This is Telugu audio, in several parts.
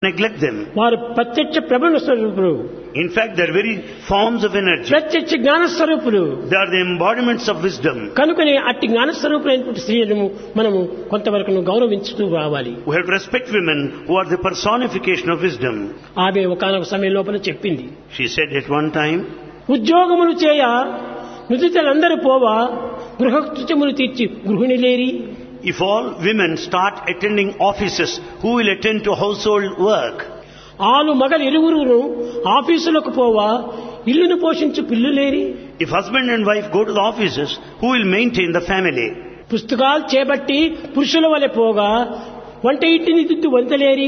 neglect them. వారు ప్రత్యక్ష ప్రబల స్వరూపులు In fact, they're very forms of energy. ప్రత్యక్ష జ్ఞాన స్వరూపులు They are the embodiments of wisdom. కనుకనే అట్టి జ్ఞాన స్వరూపులైనటువంటి స్త్రీలను మనము కొంతవరకు గౌరవించుతూ రావాలి We have to respect women who are the personification of wisdom. ఆమె ఒకనొక సమయం లోపల చెప్పింది She said at one time, ఉద్యోగములు చేయ నుదితలందరూ పోవా గృహకృత్యములు తీర్చి గృహిణి లేరి if all women start attending offices, who will attend to household work? ఆలు మగలు ఇరువురును ఆఫీసులకు పోవా ఇల్లును పోషించు పిల్లులేరి If husband and wife go to the offices, who will maintain the family? పుస్తకాలు చేపట్టి పురుషుల వలె పోగా వంట ఇంటిని దిద్దు వంతలేరి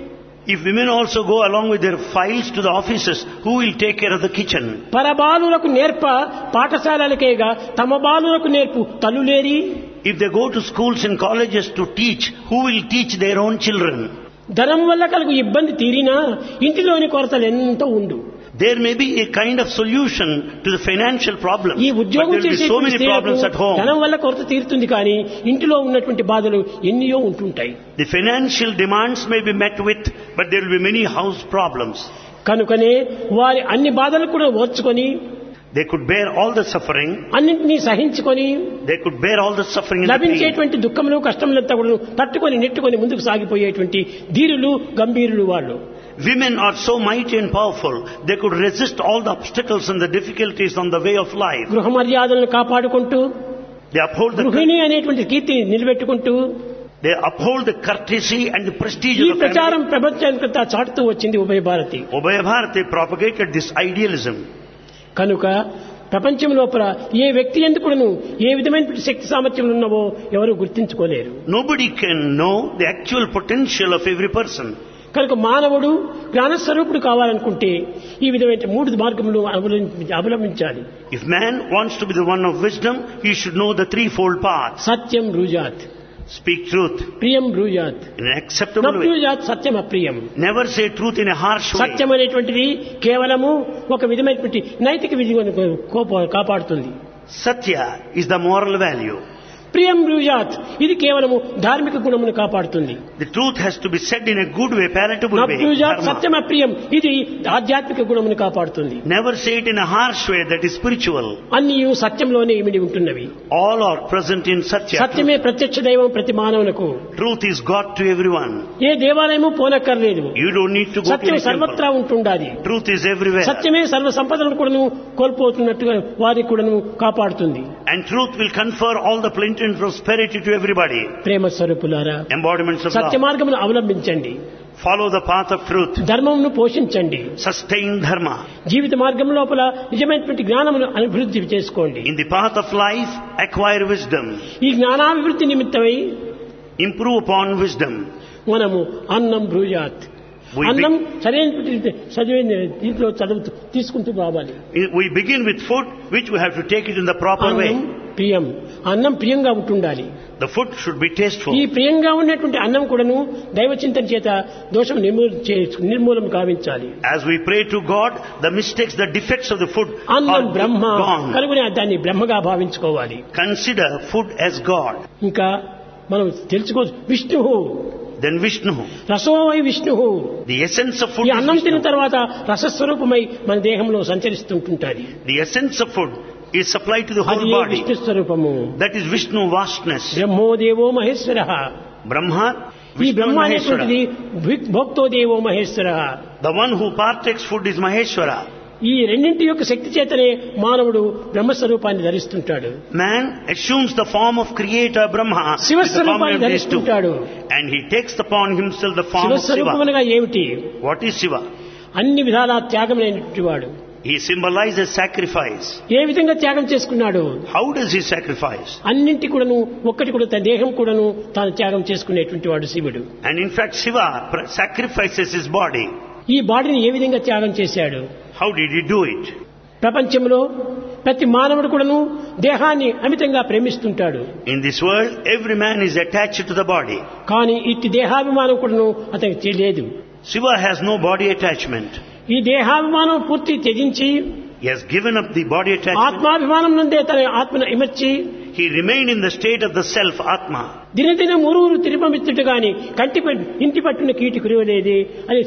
If women also go along with their files to the offices, who will take care of the kitchen? పరబాలులకు నేర్ప పాఠశాలలకేగా తమ బాలులకు నేర్పు తల్లులేరి If they go to schools and colleges to teach, who will teach their own children? ధనం వల్ల కలుగు ఇబ్బంది తీరినా ఇంటిలోని కొరతలు ఎంతో ఉండు There may be a kind of solution to the financial problem, ఈ but there ఉద్యోగం will be చేసే so many problems at home. ధనం వల్ల కొరత తీరుతుంది కానీ ఇంటిలో ఉన్నటువంటి బాధలు ఎన్నో ఉంటుంటాయి The financial demands may be met with, but there will be many house problems. కనుకనే వారి అన్ని బాధలు కూడా ఓర్చుకొని They could bear all the suffering, అన్నింటినీ సహించుకొని they could bear all the suffering and the pain. లభించేటువంటి దుఃఖములు కష్టములంతా కూడా తట్టుకొని నెట్టుకొని ముందుకు సాగిపోయేటువంటి ధీరులు గంభీరులు వాళ్ళు Women are so mighty and powerful, they could resist all the obstacles and the difficulties on the way of life. గృహ మర్యాదలను కాపాడుకుంటూ They uphold the, గృహిణి అనేటువంటి కీర్తిని నిలబెట్టుకుంటూ they uphold the courtesy and the prestige ఈ of the family. ప్రచారం ప్రపంచానికంతా చాటుతూ వచ్చింది ఉభయ Bharati Ubaya Bharati propagated this idealism. కనుక ప్రపంచం లోపల ఏ వ్యక్తి ఎందుకును ఏ విధమైన శక్తి సామర్థ్యం ఉన్నవో ఎవరు గుర్తించుకోలేరు Nobody can know the actual potential of every person. కనుక మానవుడు జ్ఞానస్వరూపుడు కావాలనుకుంటే ఈ విధమైన మూడు మార్గములు అవలంబి- అవలంబించాలి If man wants to be the one of wisdom, he should know the threefold paths. Satyam బ్రూజాత్ Speak truth ప్రియం బ్రూజాత్ in an acceptable way. నబ్రూజాత్ Satyam అప్రియం Never say truth in a harsh way. సత్యం అనేటువంటిది కేవలము ఒక విధమైనటువంటి నైతిక విధిని కోప- కాపాడుతుంది Satya is the moral value. ప్రియం బ్రూజాత్ ఇది కేవలము ధార్మిక గుణమును కాపాడుతుంది The truth has to be said in a good way, palatable way. నబ్రూజాత్ Dharma. సత్యం అప్రియం ఇది ఆధ్యాత్మిక గుణమును కాపాడుతుంది Never say it in a harsh way that is spiritual. అన్ని సత్యంలోనే ఇమిడి ఉంటున్నవి All are present in Satya. సత్యమే ప్రత్యక్ష దైవం ప్రతి మానవునకు Truth is God to everyone. ఏ దేవాలయము పోనక్కర్లేదు You don't need to go to Satyam any temple. సర్వత్రా ఉంటుండాలి Truth is everywhere. సత్యమే సర్వ సంపదలను కూడాను కోల్పోతున్నట్టుగా వారికి కూడాను కాపాడుతుంది And truth will confer all the plenty and prosperity to everybody. ప్రేమ స్వరూపులారా Embodiments of సత్య love. మార్గమును అవలంబించండి Follow the path of truth. ధర్మమును పోషించండి Sustain dharma. జీవిత మార్గం లోపల నిజమైనటువంటి జ్ఞానమును అభివృద్ధి చేసుకోండి In the path of life, acquire wisdom. ఈ జ్ఞానాభివృద్ధి నిమిత్తమై Improve upon wisdom. మనము అన్నం బ్రూజాత్ We అన్నం సరైనటువంటి చదివిన దీంట్లో చదువుతూ తీసుకుంటూ రావాలి We begin with food, which we have to take it in the proper అన్నం way. ప్రియం అన్నం ప్రియంగా ఉంటుండాలి The food should be tasteful. ఈ ప్రియంగా ఉన్నటువంటి అన్నం కూడాను దైవ చింతన చేత దోషం నిర్మూలన చే- నిర్మూలన కావించాలి As we pray to God, the mistakes, the defects of the food అన్నం are బ్రహ్మ gone. కనుగొని దాన్ని బ్రహ్మగా భావించుకోవాలి Consider food as God. ఇంకా మనం తెలుసుకో Vishnu Then Vishnu. రసోమై Vishnu The essence of food ఈ is అన్నం తిన్న Vishnu. తర్వాత రసస్వరూపమై మన దేహంలో సంచరిస్తుంటుంటుంది The essence of food is supplied to the అది whole ఏ body. విష్ణు స్వరూపము That is Vishnu vastness. బ్రహ్మో దేవో మహేశ్వర Brahma, ఈ Vishnu బ్రహ్మ and అనేటువంటిది Maheshwara. భుక్- భోక్తో దేవో Maheshwara The one who partakes food is Maheshwara. ఈ రెండింటి యొక్క శక్తి చేతనే మానవుడు బ్రహ్మస్వరూపాన్ని ధరిస్తుంటాడు Man assumes the form of creator Brahma with the form శివస్వరూపాన్ని of these two. ధరిస్తుంటాడు And he takes upon himself the form of Shiva. శివస్వరూపమునగా ఏమిటి What is Shiva? అన్ని విధాలా త్యాగమైనటువంటి వాడు He symbolizes sacrifice. ఏ విధంగా త్యాగం చేసుకున్నాడు How does he sacrifice? అన్నింటి కూడాను ఒక్కటి కూడా తన దేహం కూడాను తాను త్యాగం చేసుకునేటువంటి వాడు శివుడు And in fact, Shiva pr- sacrifices his body. ఈ బాడీని ఏ విధంగా త్యాగం చేశాడు How did he do it? ప్రపంచంలో ప్రతి మానవుడు కూడాను దేహాన్ని అమితంగా ప్రేమిస్తుంటాడు In this world, every man is attached to the body. కానీ ఇట్టి దేహాభిమానం కూడాను అతనికి లేదు Shiva has no body attachment. ఈ దేహాభిమానం పూర్తి త్యజించి He has given up the body attachment. ఆత్మాభిమానం నుండే తన ఆత్మను ఇమర్చి He remained in the state of the self, Atma. దినదినం ఊరూరు తిరుపమిత్తుడు గాని కంటి పట్- ఇంటి పట్టున కీటి కురివలేది అని